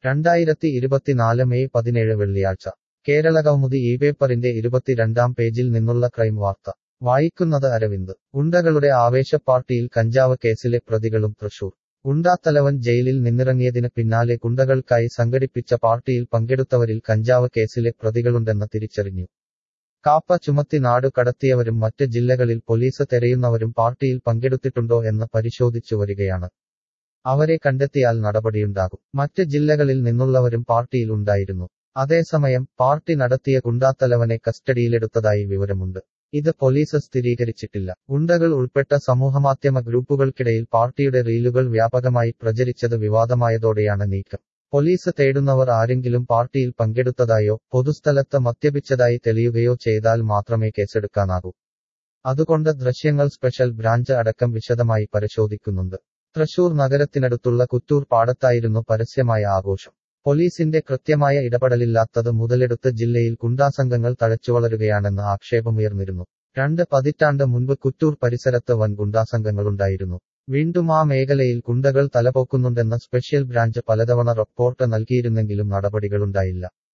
രണ്ടായിരത്തി ഇരുപത്തിനാല് മെയ് പതിനേഴ് വെള്ളിയാഴ്ച കേരള കൗമുദി ഈ പേപ്പറിന്റെ ഇരുപത്തിരണ്ടാം പേജിൽ നിന്നുള്ള ക്രൈം വാർത്ത വായിക്കുന്നത് അരവിന്ദ് ഗുണ്ടകളുടെ ആവേശപ്പാർട്ടിയിൽ കഞ്ചാവ് കേസിലെ പ്രതികളും തൃശൂർ ഗുണ്ടാത്തലവൻ ജയിലിൽ നിന്നിറങ്ങിയതിന് പിന്നാലെ ഗുണ്ടകൾക്കായി സംഘടിപ്പിച്ച പാർട്ടിയിൽ പങ്കെടുത്തവരിൽ കഞ്ചാവ് കേസിലെ പ്രതികളുണ്ടെന്ന് തിരിച്ചറിഞ്ഞു കാപ്പ ചുമത്തി നാടു കടത്തിയവരും മറ്റ് ജില്ലകളിൽ പോലീസ് തെരയുന്നവരും പാർട്ടിയിൽ പങ്കെടുത്തിട്ടുണ്ടോ എന്ന് പരിശോധിച്ചു വരികയാണ് അവരെ കണ്ടെത്തിയാൽ നടപടിയുണ്ടാകും മറ്റ് ജില്ലകളിൽ നിന്നുള്ളവരും പാർട്ടിയിൽ ഉണ്ടായിരുന്നു അതേസമയം പാർട്ടി നടത്തിയ ഗുണ്ടാത്തലവനെ കസ്റ്റഡിയിലെടുത്തതായി വിവരമുണ്ട് ഇത് പോലീസ് സ്ഥിരീകരിച്ചിട്ടില്ല ഗുണ്ടകൾ ഉൾപ്പെട്ട സമൂഹമാധ്യമ ഗ്രൂപ്പുകൾക്കിടയിൽ പാർട്ടിയുടെ റീലുകൾ വ്യാപകമായി പ്രചരിച്ചത് വിവാദമായതോടെയാണ് നീക്കം പോലീസ് തേടുന്നവർ ആരെങ്കിലും പാർട്ടിയിൽ പങ്കെടുത്തതായോ പൊതുസ്ഥലത്ത് മദ്യപിച്ചതായി തെളിയുകയോ ചെയ്താൽ മാത്രമേ കേസെടുക്കാനാകൂ അതുകൊണ്ട് ദൃശ്യങ്ങൾ സ്പെഷ്യൽ ബ്രാഞ്ച് അടക്കം വിശദമായി പരിശോധിക്കുന്നുണ്ട് തൃശൂർ നഗരത്തിനടുത്തുള്ള കുറ്റൂർ പാടത്തായിരുന്നു പരസ്യമായ ആഘോഷം പോലീസിന്റെ കൃത്യമായ ഇടപെടലില്ലാത്തത് മുതലെടുത്ത് ജില്ലയിൽ ഗുണ്ടാസംഘങ്ങൾ തഴച്ചുവളരുകയാണെന്ന് ആക്ഷേപമുയർന്നിരുന്നു രണ്ട് പതിറ്റാണ്ട് മുൻപ് കുറ്റൂർ പരിസരത്ത് വൻ ഗുണ്ടാസംഘങ്ങളുണ്ടായിരുന്നു വീണ്ടും ആ മേഖലയിൽ ഗുണ്ടകൾ തലപോക്കുന്നുണ്ടെന്ന സ്പെഷ്യൽ ബ്രാഞ്ച് പലതവണ റിപ്പോർട്ട് നൽകിയിരുന്നെങ്കിലും നടപടികളുണ്ടായില്ല